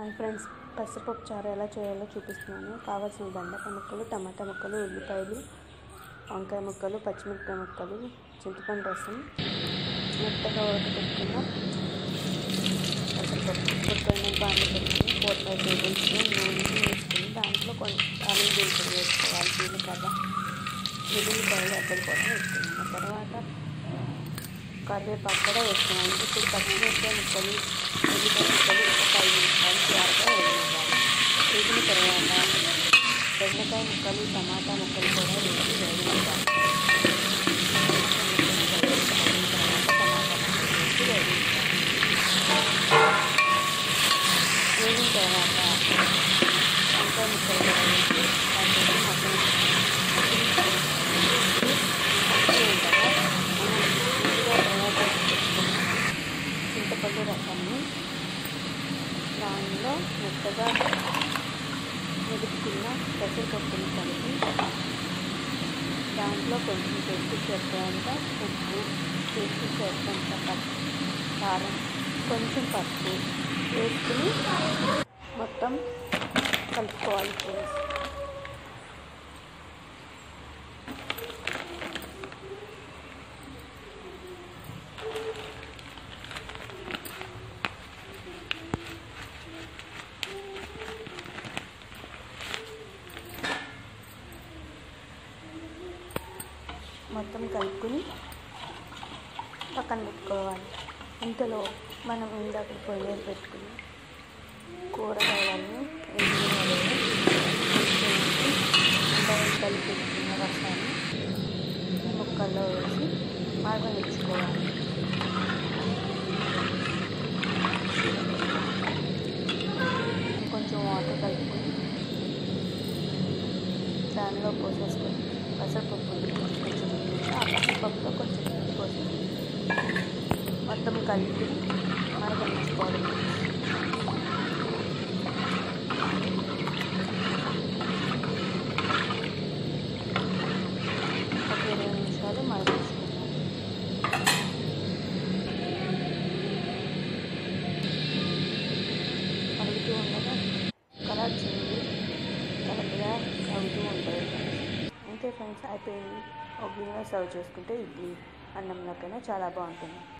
hi friends పెసరపప్పు చారు ఎలా చేయాలో చూపిస్తున్నాను కావాల్సిన బెండకాయ ముక్కలు టమాటా ముక్కలు ఉల్లిపాయలు వంకాయ ముక్కలు పచ్చిమిరపకాయ ముక్కలు చింతపండు రసం మెత్తగా ఉడకబెట్టుకున్న పెసరపప్పు పొట్టైన బాగా పెట్టుకుని ఫోర్ ఫైవ్ టేబుల్ స్పూన్ నూనె వేసుకుని దాంట్లో కొంచెం తాలింపు దినుసులు వేసుకోవాలి జీలకర్ర ఉల్లిపాయలు అద్దరు కూడా వేసుకున్నాను తర్వాత కరివేపాకు కూడా వేసుకున్నాను ఇప్పుడు పచ్చిమిరపకాయ ముక్కలు ఉల్లిపాయ ముక్కలు ఒక ఐదు నిమిషాలు జాగ్రత్తగా వేసుకోవాలి వేగిన తర్వాత బెండకాయ ముక్కలు టమాటా ముక్కలు కూడా వేసి వేగించాలి వేగిన తర్వాత వంకాయ ముక్కలు కూడా వేసి వాటిని మొత్తం చింతపండు రసాన్ని దానిలో మెత్తగా మెదుపుకున్న పెసరపప్పుని కలిపి దాంట్లో కొంచెం టేస్ట్ సరిపోయేంత ఉప్పు టేస్ట్ సరిపోయేంత పసుపు కారం కొంచెం పసుపు వేసుకుని మొత్తం కలుపుకోవాలి ఫ్రెండ్స్ మొత్తం కలుపుకుని పక్కన పెట్టుకోవాలి ఇంతలో మనం ఇందాక పొయ్యి మీద పెట్టుకుని కూరగాయలను ఇందాక కలిపి పెట్టుకున్న రసాన్ని ఈ ముక్కల్లో వేసి మరగనిచ్చుకోవాలి కొంచెం వాటర్ కలుపుకొని దానిలో పోసేసుకొని పెసరపప్పు కొంచెం ఆ పెసరపప్పులో కొంచెం నీళ్ళు పోసి మొత్తం కలిపి మరగనిచ్చుకోవాలి ఒక ఇరవై నిమిషాలు మరగించుకున్నాం మరుగుతూ ఉండగా కలర్ చేయండి కరెక్ట్గా అవుతూ ఉంటుంది అంతే ఫ్రెండ్స్ అయిపోయింది ఒక గిన్నెలో సర్వ్ చేసుకుంటే ఇడ్లీ అన్నంలోకైనా చాలా బాగుంటుంది